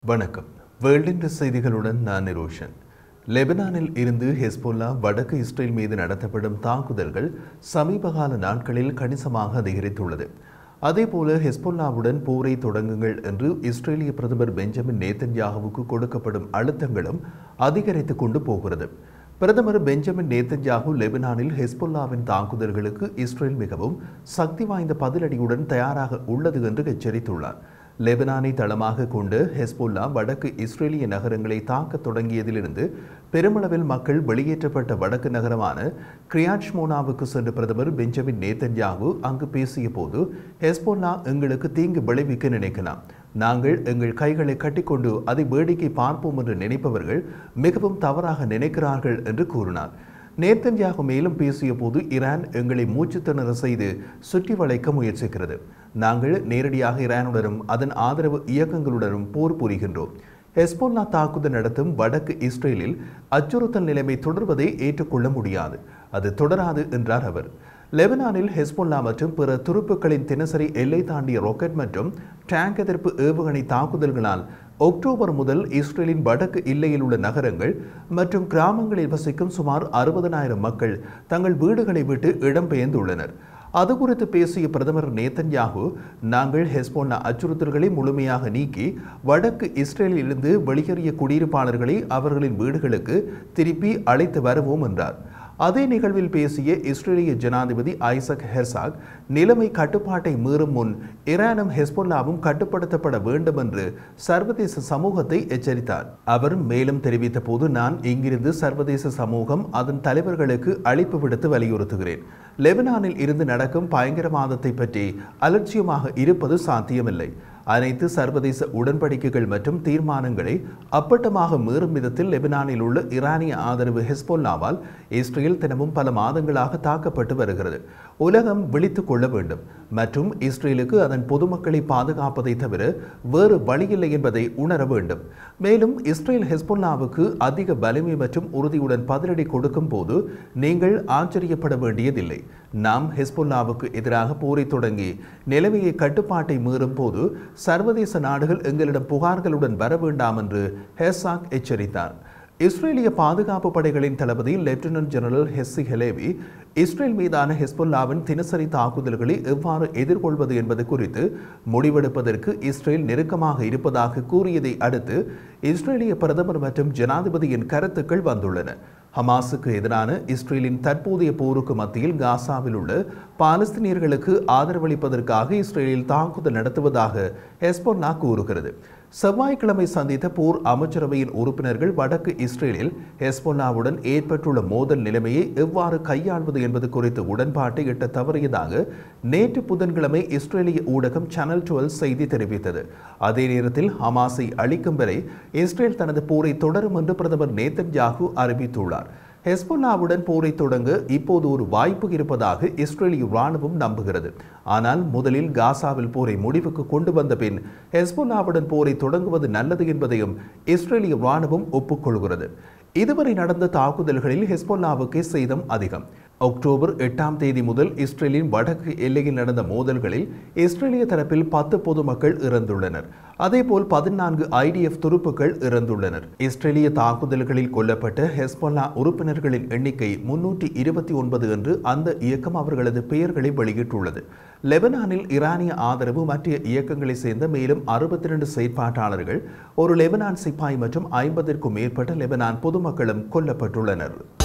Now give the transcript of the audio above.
வணக்கம் வேர்ல்டின் செய்திகளுடன் நான் நிரோஷன் லெபனானில் இருந்து ஹெஸ்போல்லா வடக்கு இஸ்ரேல் மீது நடத்தப்படும் தாக்குதல்கள் சமீபகால நாட்களில் கணிசமாக அதிகரித்துள்ளது அதேபோல ஹெஸ்போல்லாவுடன் போரை தொடங்குங்கள் என்று இஸ்ரேலிய பிரதமர் பெஞ்சமின் நேத்தன்யாகுவுக்கு கொடுக்கப்படும் அழுத்தங்களும் அதிகரித்துக் கொண்டு போகிறது பிரதமர் பெஞ்சமின் நேத்தன்யாகு லெபனானில் ஹெஸ்போல்லாவின் தாக்குதல்களுக்கு இஸ்ரேல் மிகவும் சக்தி வாய்ந்த பதிலடியுடன் தயாராக உள்ளது என்று எச்சரித்துள்ளார் லெபனானை தளமாக கொண்டு ஹெஸ்போல்லா வடக்கு இஸ்ரேலிய நகரங்களை தாக்கத் தொடங்கியதிலிருந்து பெருமளவில் மக்கள் வெளியேற்றப்பட்ட வடக்கு நகரமான கிரியாட்ச்மோனாவுக்கு சென்ற பிரதமர் பெஞ்சமின் நேத்தன்யாகு அங்கு பேசிய போது ஹெஸ்போல்லா எங்களுக்கு தீங்கு விளைவிக்க நினைக்கலாம் நாங்கள் எங்கள் கைகளை கட்டிக்கொண்டு அதை வேடிக்கை பார்ப்போம் என்று நினைப்பவர்கள் மிகவும் தவறாக நினைக்கிறார்கள் என்று கூறினார் நேத்தன்யாகு மேலும் பேசிய போது ஈரான் எங்களை மூச்சு திணற செய்து சுற்றி வளைக்க முயற்சிக்கிறது நாங்கள் நேரடியாக ஈரானுடனும் அதன் ஆதரவு இயக்கங்களுடனும் போர் புரிகின்றோம் ஹெஸ்போல்லா தாக்குதல் நடத்தும் வடக்கு இஸ்ரேலில் அச்சுறுத்தல் நிலைமை தொடர்வதை ஏற்றுக்கொள்ள முடியாது அது தொடராது என்றார் அவர் லெபனானில் ஹெஸ்போல்லா மற்றும் பிற துருப்புக்களின் தினசரி எல்லை தாண்டிய ராக்கெட் மற்றும் டேங்க் எதிர்ப்பு ஏவுகணை தாக்குதல்களால் அக்டோபர் முதல் இஸ்ரேலின் வடக்கு எல்லையில் உள்ள நகரங்கள் மற்றும் கிராமங்களில் வசிக்கும் சுமார் அறுபதனாயிரம் மக்கள் தங்கள் வீடுகளை விட்டு இடம்பெயர்ந்துள்ளனர் அது குறித்து பேசிய பிரதமர் நேத்தன்யாகு நாங்கள் ஹெஸ்போல்லா அச்சுறுத்தல்களை முழுமையாக நீக்கி வடக்கு இஸ்ரேலில் இருந்து வெளியேறிய குடியிருப்பாளர்களை அவர்களின் வீடுகளுக்கு திருப்பி அழைத்து வருவோம் என்றார் அதே நிகழ்வில் பேசிய இஸ்ரேலிய ஜனாதிபதி ஐசக் ஹெர்சாக் நிலைமை கட்டுப்பாட்டை மீறும் முன் ஈரானும் ஹெஸ்போல்லாவும் கட்டுப்படுத்தப்பட வேண்டும் என்று சர்வதேச சமூகத்தை எச்சரித்தார் அவர் மேலும் தெரிவித்த போது நான் இங்கிருந்து சர்வதேச சமூகம் அதன் தலைவர்களுக்கு அழைப்பு விடுத்து வலியுறுத்துகிறேன் லெபனானில் இருந்து நடக்கும் பயங்கரவாதத்தை பற்றி அலட்சியமாக இருப்பது சாத்தியமில்லை அனைத்து சர்வதேச உடன்படிக்கைகள் மற்றும் தீர்மானங்களை அப்பட்டமாக மீறும் விதத்தில் லெபனானில் உள்ள ஈரானிய ஆதரவு ஹெஸ்போல்லாவால் இஸ்ரேல் தினமும் பல மாதங்களாக தாக்கப்பட்டு வருகிறது உலகம் விழித்துக் கொள்ள வேண்டும் மற்றும் இஸ்ரேலுக்கு அதன் பொதுமக்களை பாதுகாப்பதை தவிர வேறு வழியில்லை என்பதை உணர வேண்டும் மேலும் இஸ்ரேல் ஹெஸ்போல்லாவுக்கு அதிக வலிமை மற்றும் உறுதியுடன் பதிலடி கொடுக்கும் போது நீங்கள் ஆச்சரியப்பட வேண்டியதில்லை நாம் ஹெஸ்போல்லாவுக்கு எதிராக போரை தொடங்கி நிலைமையை கட்டுப்பாட்டை மீறும் போது சர்வதேச நாடுகள் எங்களிடம் புகார்களுடன் வர வேண்டாம் என்று ஹெசாக் எச்சரித்தார் இஸ்ரேலிய பாதுகாப்பு படைகளின் தளபதி lieutenant general Herzi Halevi Israel மீதான ஹெஸ்புல்லாவின் தினசரி தாக்குதல்களை எவ்வாறு எதிர்கொள்வது என்பது குறித்து முடிவெடுப்பதற்கு இஸ்ரேல் நெருக்கமாக இருப்பதாக கூறியதை அடுத்து இஸ்ரேலிய பிரதமர் மற்றும் ஜனாதிபதியின் கருத்துக்கள் வந்துள்ளன ஹமாஸுக்கு எதிரான இஸ்ரேலின் தற்போதைய போருக்கு மத்தியில் காசாவில் உள்ள பாலஸ்தீனியர்களுக்கு ஆதரவளிப்பதற்காக இஸ்ரேலில் தாக்குதல் நடத்துவதாக ஹெஸ்பொல்லா கூறுகிறது செவ்வாய்க்கிழமை சந்தித்த போர் அமைச்சரவையின் உறுப்பினர்கள் வடக்கு இஸ்ரேலில் ஹெஸ்பொல்லாவுடன் ஏற்பட்டுள்ள மோதல் நிலைமையை எவ்வாறு கையாள்வது என்பது குறித்து உடன்பாட்டை எட்ட தவறியதாக நேற்று புதன்கிழமை இஸ்ரேலிய ஊடகம் சேனல் டுவெல் செய்தி தெரிவித்தது அதே நேரத்தில் ஹமாஸை அழிக்கும் வரை இஸ்ரேல் தனது போரை தொடரும் என்று பிரதமர் நேத்தன் யாகு அறிவித்துள்ளார் ஹெஸ்பொல்லாவுடன் போரை தொடங்க இப்போது ஒரு வாய்ப்பு இருப்பதாக இஸ்ரேலிய ராணுவம் நம்புகிறது ஆனால் முதலில் காசாவில் போரை முடிவுக்கு கொண்டு வந்த பின் ஹெஸ்பொல்லாவுடன் போரை தொடங்குவது நல்லது என்பதையும் இஸ்ரேலிய ராணுவம் ஒப்புக்கொள்கிறது இதுவரை நடந்த தாக்குதல்களில் ஹெஸ்பொல்லாவுக்கே சேதம் அதிகம் அக்டோபர் எட்டாம் தேதி முதல் இஸ்ரேலின் வடக்கு எல்லையில் நடந்த மோதல்களில் இஸ்ரேலிய தரப்பில் பத்து பொதுமக்கள் இறந்துள்ளனர் அதேபோல் பதினான்கு ஐடிஎஃப் துருப்புக்கள் இறந்துள்ளனர் இஸ்ரேலிய தாக்குதல்களில் கொல்லப்பட்ட ஹெஸ்பொல்லா உறுப்பினர்களின் எண்ணிக்கை முன்னூற்றி இருபத்தி ஒன்பது என்று அந்த இயக்கம் அவர்களது பெயர்களை வெளியிட்டுள்ளது லெபனானில் ஈரானிய ஆதரவு மற்ற இயக்கங்களை சேர்ந்த மேலும் அறுபத்தி ரெண்டு செயற்பாட்டாளர்கள் ஒரு லெபனான் சிப்பாய் மற்றும் ஐம்பதிற்கும் மேற்பட்ட லெபனான் பொதுமக்களும் கொல்லப்பட்டுள்ளனர்